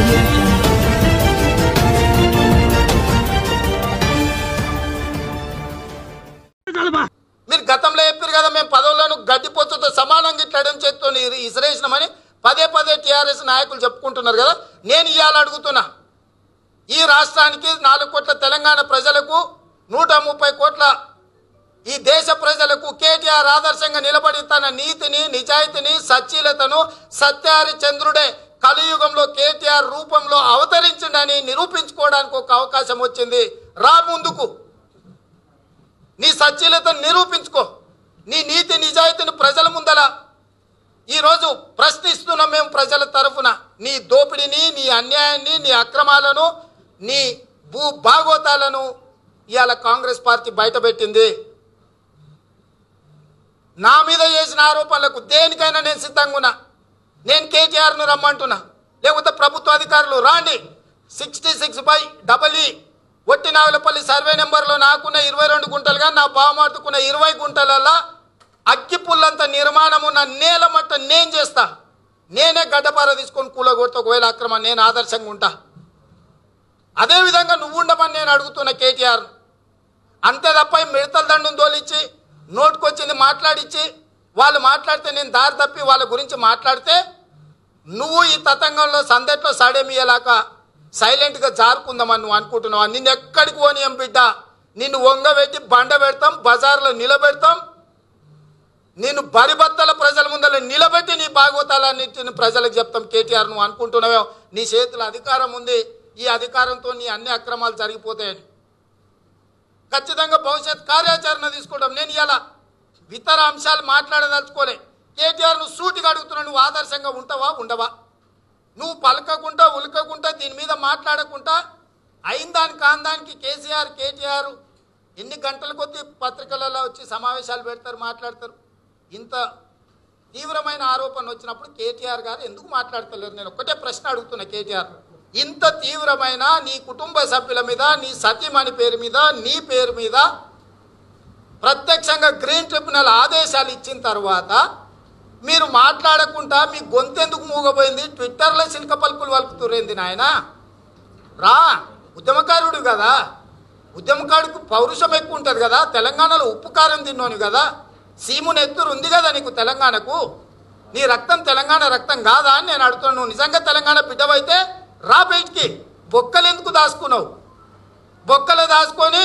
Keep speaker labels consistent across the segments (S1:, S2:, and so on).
S1: మీరు గతంలో చెప్పారు కదా మేము పదవులను గడ్డిపోతుతో సమానంగా ఇట్లడం చేత్తో ఇసిరేసినామని పదే పదే టీఆర్ఎస్ నాయకులు చెప్పుకుంటున్నారు కదా నేను ఇవాళ అడుగుతున్నా ఈ రాష్ట్రానికి నాలుగు కోట్ల తెలంగాణ ప్రజలకు నూట ముప్పై కోట్ల ఈ దేశ ప్రజలకు కేటీఆర్ ఆదర్శంగా నిలబడి తన నీతిని నిజాయితీని సచ్చీలతను సత్యారి చంద్రుడే కలియుగంలో కేటీఆర్ రూపంలో అవతరించిండని నిరూపించుకోవడానికి ఒక అవకాశం వచ్చింది రా ముందుకు నీ సచ్చీలతను నిరూపించుకో నీ నీతి నిజాయితీని ప్రజల ముందల ఈరోజు ప్రశ్నిస్తున్నాం మేము ప్రజల తరఫున నీ దోపిడీని నీ అన్యాయాన్ని నీ అక్రమాలను నీ భూ భాగోతాలను ఇవాళ కాంగ్రెస్ పార్టీ బయటపెట్టింది నా మీద చేసిన ఆరోపణలకు దేనికైనా నేను సిద్ధంగా ఉన్నా నేను కేటీఆర్ను రమ్మంటున్నా లేకపోతే ప్రభుత్వ అధికారులు రాండి సిక్స్టీ సిక్స్ బై డబల్ ఈ ఒట్టి నాగులపల్లి సర్వే నెంబర్లో నాకున్న ఇరవై రెండు గుంటలుగా నా బావమార్తుకున్న ఇరవై గుంటలల్లా అగ్గి పుల్లంత నిర్మాణం ఉన్న నేల మట్ట నేను చేస్తా నేనే గడ్డపార తీసుకొని కూలగొడితే ఒకవేళ అక్రమం నేను ఆదర్శంగా ఉంటా అదేవిధంగా నువ్వు ఉండమని నేను అడుగుతున్న కేటీఆర్ అంతే తప్ప ఈ మిడతల దండును తోలిచ్చి నోటుకొచ్చింది మాట్లాడిచ్చి వాళ్ళు మాట్లాడితే నేను దారి తప్పి వాళ్ళ గురించి మాట్లాడితే నువ్వు ఈ తతంగంలో సందట్లో సడేమియలాక సైలెంట్గా జారుకుందామని నువ్వు అనుకుంటున్నావు నిన్ను ఎక్కడికి పోనీయం బిడ్డ నిన్ను వంగబెట్టి బండ పెడతాం బజార్లో నిలబెడతాం నేను బరిబత్తల ప్రజల ముందర నిలబెట్టి నీ భాగవతాలన్నింటిని ప్రజలకు చెప్తాం కేటీఆర్ నువ్వు అనుకుంటున్నావో నీ చేతుల అధికారం ఉంది ఈ అధికారంతో నీ అన్ని అక్రమాలు జరిగిపోతాయని ఖచ్చితంగా భవిష్యత్ కార్యాచరణ తీసుకుంటాం నేను ఇలా ఇతర అంశాలు మాట్లాడదలుచుకోలే కేటీఆర్ నువ్వు సూటిగా అడుగుతున్నావు నువ్వు ఆదర్శంగా ఉంటావా ఉండవా నువ్వు పలకకుండా ఉలకకుండా దీని మీద మాట్లాడకుండా అయిందాని కాందానికి కేసీఆర్ కేటీఆర్ ఎన్ని గంటల కొద్దీ పత్రికలలో వచ్చి సమావేశాలు పెడతారు మాట్లాడతారు ఇంత తీవ్రమైన ఆరోపణ వచ్చినప్పుడు కేటీఆర్ గారు ఎందుకు మాట్లాడతలేరు నేను ఒక్కటే ప్రశ్న అడుగుతున్నా కేటీఆర్ ఇంత తీవ్రమైన నీ కుటుంబ సభ్యుల మీద నీ సతీమణి పేరు మీద నీ పేరు మీద ప్రత్యక్షంగా గ్రీన్ ట్రిబ్యునల్ ఆదేశాలు ఇచ్చిన తర్వాత మీరు మాట్లాడకుండా మీ గొంతెందుకు మూగపోయింది ట్విట్టర్లో చిలక పలుకులు వలుపుతురేంది నాయన రా ఉద్యమకారుడు కదా ఉద్యమకారుడికి పౌరుషం ఎక్కువ ఉంటుంది కదా తెలంగాణలో ఉప్పు కారం తిన్నోని కదా సీముని ఎత్తురు ఉంది కదా నీకు తెలంగాణకు నీ రక్తం తెలంగాణ రక్తం కాదా అని నేను అడుగుతున్నాను నువ్వు నిజంగా తెలంగాణ బిడ్డవైతే రా బయటికి బొక్కలు ఎందుకు దాచుకున్నావు బొక్కలు దాచుకొని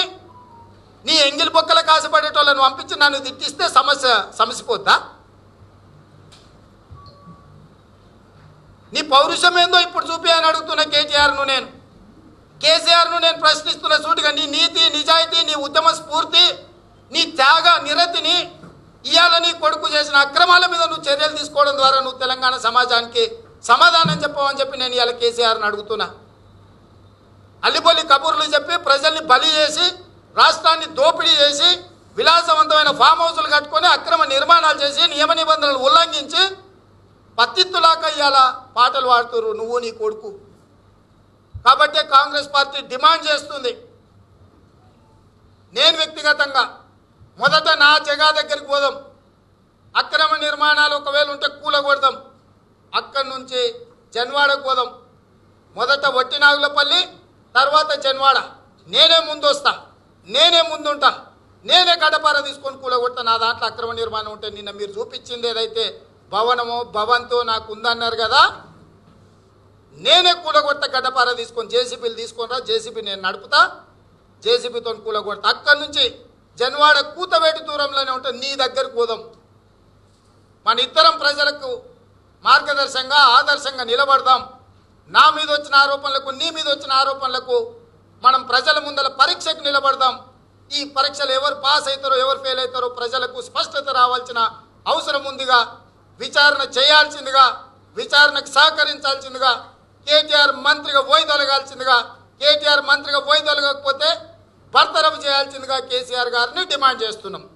S1: నీ ఎంగిలి బొక్కల కాసపడేటోళ్ళను పంపించి నన్ను తిట్టిస్తే సమస్య సమసిపోద్దా నీ పౌరుషం ఏందో ఇప్పుడు చూపి అని అడుగుతున్న కేటీఆర్ను నేను కేసీఆర్ను నేను ప్రశ్నిస్తున్న సూటిగా నీ నీతి నిజాయితీ నీ ఉద్యమ స్ఫూర్తి నీ త్యాగ నిరతిని ఇవాళ నీ కొడుకు చేసిన అక్రమాల మీద నువ్వు చర్యలు తీసుకోవడం ద్వారా నువ్వు తెలంగాణ సమాజానికి సమాధానం చెప్పవని చెప్పి నేను ఇవాళ కేసీఆర్ని అడుగుతున్నా అల్లిబొల్లి కబుర్లు చెప్పి ప్రజల్ని బలి చేసి రాష్ట్రాన్ని దోపిడీ చేసి విలాసవంతమైన ఫామ్ హౌసులు కట్టుకొని అక్రమ నిర్మాణాలు చేసి నియమ నిబంధనలు ఉల్లంఘించి పత్తిత్తులాక ఇవాళ పాటలు పాడుతున్నారు నువ్వు నీ కొడుకు కాబట్టే కాంగ్రెస్ పార్టీ డిమాండ్ చేస్తుంది నేను వ్యక్తిగతంగా మొదట నా జగా దగ్గరికి పోదాం అక్రమ నిర్మాణాలు ఒకవేళ ఉంటే కూలగొడదాం అక్కడి నుంచి జన్వాడకు పోదాం మొదట వట్టినాగులపల్లి తర్వాత జన్వాడ నేనే ముందు వస్తా నేనే ముందుంటా నేనే గడపార తీసుకొని కూలగొడతా నా దాంట్లో అక్రమ నిర్మాణం ఉంటే నిన్న మీరు చూపించింది ఏదైతే భవనమో భవంతో నాకు ఉందన్నారు కదా నేనే కూలగొట్ట గడ్డపార తీసుకొని జేసీబీలు తీసుకొని రా జేసీబీ నేను నడుపుతా జేసీబీతో కూలగొడతా అక్కడి నుంచి జన్వాడ కూతవేటి దూరంలోనే ఉంటుంది నీ దగ్గరకు పోదాం మన ఇద్దరం ప్రజలకు మార్గదర్శంగా ఆదర్శంగా నిలబడదాం నా మీద వచ్చిన ఆరోపణలకు నీ మీద వచ్చిన ఆరోపణలకు మనం ప్రజల ముందల పరీక్షకు నిలబడదాం ఈ పరీక్షలు ఎవరు పాస్ అవుతారో ఎవరు ఫెయిల్ అవుతారో ప్రజలకు స్పష్టత రావాల్సిన అవసరం ఉందిగా విచారణ చేయాల్సిందిగా విచారణకు సహకరించాల్సిందిగా కేటీఆర్ మంత్రిగా పోయిదొలగాల్సిందిగా కేటీఆర్ మంత్రిగా పోయిదొలగకపోతే బర్తరఫ్ చేయాల్సిందిగా కేసీఆర్ గారిని డిమాండ్ చేస్తున్నాం